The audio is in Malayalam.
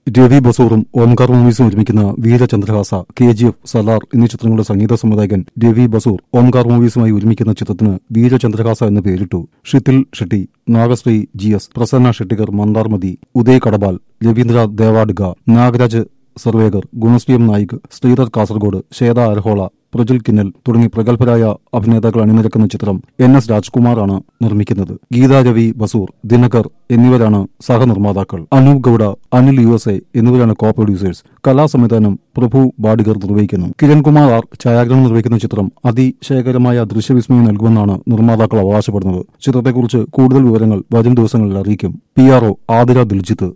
രവി ബസൂറും ഓംകാർ മൂവീസും ഒരുമിക്കുന്ന Veerachandrahasa K G F Salaar എന്നീ ചിത്രങ്ങളുടെ സംഗീത സംവിധായകൻ രവി ബസൂർ ഓംകാർ മൂവീസുമായി ഒരുമിക്കുന്ന ചിത്രത്തിന് വീരചന്ദ്രഹാസ എന്ന് പേരിട്ടു Shithil Shetty Nagashree G S Prasanna Shettikar Mandarmati Uday Kadabal Ravindra Devadiga Nagaraj Sarvekar Gunashree M Naik Shridhar Kasaragod Shweta Arhola Prajul Kinnal തുടങ്ങി പ്രഗത്ഭരായ അഭിനേതാക്കൾ അണിനിരക്കുന്ന ചിത്രം എൻ എസ് രാജ്കുമാറാണ് നിർമ്മിക്കുന്നത് ഗീതാ രവി ബസൂർ ദിനകർ എന്നിവരാണ് സഹനിർമ്മാതാക്കൾ Anoop Gowda Anil U S A എന്നിവരാണ് കോ പ്രൊഡ്യൂസേഴ്സ് കലാസംവിധാനം പ്രഭു ബാഡിഗർ നിർവഹിക്കുന്നു കിരൺകുമാർ ആർ ഛായാഗ്രഹണം നിർവഹിക്കുന്ന ചിത്രം അതിശയകരമായ ദൃശ്യവിസ്മയം നൽകുമെന്നാണ് നിർമ്മാതാക്കൾ അവകാശപ്പെടുന്നത് ചിത്രത്തെക്കുറിച്ച് കൂടുതൽ വിവരങ്ങൾ വരും ദിവസങ്ങളിൽ അറിയിക്കും P R O Athira Diljith